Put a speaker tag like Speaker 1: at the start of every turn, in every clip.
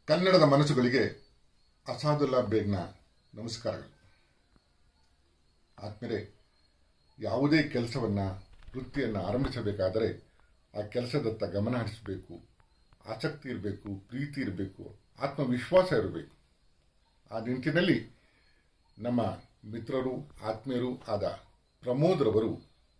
Speaker 1: ಕನ್ನಡದ ಮನಸ್ಸುಗಳಿಗೆ ಅಸಾದುಲ್ಲಾ ಬೇಗ್ನ ನಮಸ್ಕಾರಗಳು ಆದ್ಮೇಲೆ ಯಾವುದೇ ಕೆಲಸವನ್ನು ವೃತ್ತಿಯನ್ನು ಆರಂಭಿಸಬೇಕಾದರೆ ಆ ಕೆಲಸದತ್ತ ಗಮನ ಹರಿಸಬೇಕು ಆಸಕ್ತಿ ಇರಬೇಕು ಪ್ರೀತಿ ಇರಬೇಕು ಆತ್ಮವಿಶ್ವಾಸ ಇರಬೇಕು ಆ ನಿಟ್ಟಿನಲ್ಲಿ ನಮ್ಮ ಮಿತ್ರರು ಆತ್ಮೀಯರು ಆದ ಪ್ರಮೋದ್ರವರು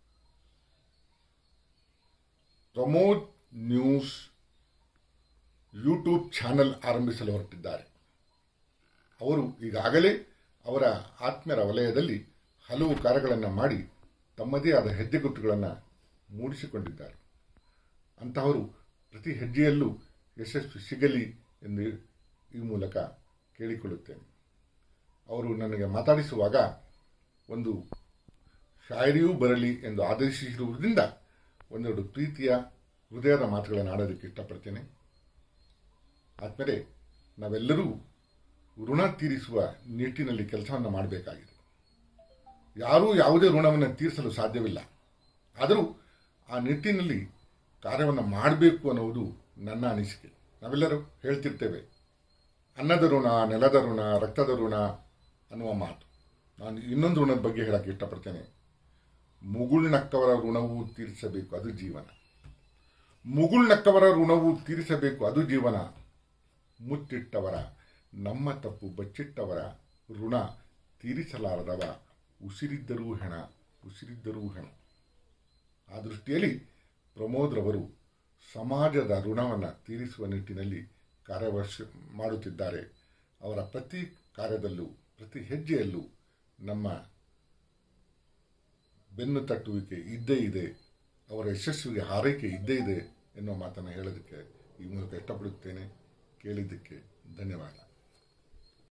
Speaker 1: ಪ್ರಮೋದ್ ನ್ಯೂಸ್ ಯೂಟ್ಯೂಬ್ ಚಾನಲ್ ಆರಂಭಿಸಲು ಹೊರಟಿದ್ದಾರೆ ಅವರು ಈಗಾಗಲೇ ಅವರ ಆತ್ಮೀಯರ ವಲಯದಲ್ಲಿ ಹಲವು ಕಾರ್ಯಗಳನ್ನು ಮಾಡಿ ತಮ್ಮದೇ ಆದ ಹೆಜ್ಜೆಗುಟ್ಟುಗಳನ್ನು ಮೂಡಿಸಿಕೊಂಡಿದ್ದಾರೆ ಅಂತಹವರು ಪ್ರತಿ ಹೆಜ್ಜೆಯಲ್ಲೂ ಯಶಸ್ವಿ ಸಿಗಲಿ ಎಂದು ಈ ಮೂಲಕ ಕೇಳಿಕೊಳ್ಳುತ್ತೇನೆ ಅವರು ನನಗೆ ಮಾತಾಡಿಸುವಾಗ ಒಂದು ಶಾಯರಿಯೂ ಬರಲಿ ಎಂದು ಆದೇಶಿಸಿರುವುದರಿಂದ ಒಂದೆರಡು ಪ್ರೀತಿಯ ಹೃದಯದ ಮಾತುಗಳನ್ನು ಆಡೋದಕ್ಕೆ ಇಷ್ಟಪಡ್ತೇನೆ ಆದಮೇಲೆ ನಾವೆಲ್ಲರೂ ಋಣ ತೀರಿಸುವ ನಿಟ್ಟಿನಲ್ಲಿ ಕೆಲಸವನ್ನು ಮಾಡಬೇಕಾಗಿದೆ ಯಾರೂ ಯಾವುದೇ ಋಣವನ್ನು ತೀರಿಸಲು ಸಾಧ್ಯವಿಲ್ಲ ಆದರೂ ಆ ನಿಟ್ಟಿನಲ್ಲಿ ಕಾರ್ಯವನ್ನು ಮಾಡಬೇಕು ಅನ್ನುವುದು ನನ್ನ ಅನಿಸಿಕೆ ನಾವೆಲ್ಲರೂ ಹೇಳ್ತಿರ್ತೇವೆ ಅನ್ನದ ಋಣ ನೆಲದ ಋಣ ರಕ್ತದ ಋಣ ಅನ್ನುವ ಮಾತು ನಾನು ಇನ್ನೊಂದು ಋಣದ ಬಗ್ಗೆ ಹೇಳಕ್ಕೆ ಇಷ್ಟಪಡ್ತೇನೆ ಮುಗುಳ್ನಕ್ಕವರ ಋಣವು ತೀರಿಸಬೇಕು ಅದು ಜೀವನ ಮುಗುಳ್ನಕ್ಕವರ ಋಣವು ತೀರಿಸಬೇಕು ಅದು ಜೀವನ ಮುತ್ತಿಟ್ಟವರ ನಮ್ಮ ತಪ್ಪು ಬಚ್ಚಿಟ್ಟವರ ಋಣ ತೀರಿಸಲಾರದವ ಉಸಿರಿದ್ದರೂ ಹೆಣ ಉಸಿರಿದ್ದರೂ ಹೆಣ ಆ ದೃಷ್ಟಿಯಲ್ಲಿ ಪ್ರಮೋದ್ರವರು ಸಮಾಜದ ಋಣವನ್ನು ತೀರಿಸುವ ನಿಟ್ಟಿನಲ್ಲಿ ಕಾರ್ಯವಶ ಮಾಡುತ್ತಿದ್ದಾರೆ ಅವರ ಪ್ರತಿ ಕಾರ್ಯದಲ್ಲೂ ಪ್ರತಿ ಹೆಜ್ಜೆಯಲ್ಲೂ ನಮ್ಮ ಬೆನ್ನು ತಟ್ಟುವಿಕೆ ಇದ್ದೇ ಇದೆ ಅವರ ಯಶಸ್ವಿಗೆ ಹಾರೈಕೆ ಇದ್ದೇ ಇದೆ ಎನ್ನುವ ಮಾತನ್ನು ಹೇಳೋದಕ್ಕೆ ಈ ಮೂಲಕ ಇಷ್ಟಪಡುತ್ತೇನೆ ಕೇಳಿದ್ದಕ್ಕೆ ಧನ್ಯವಾದ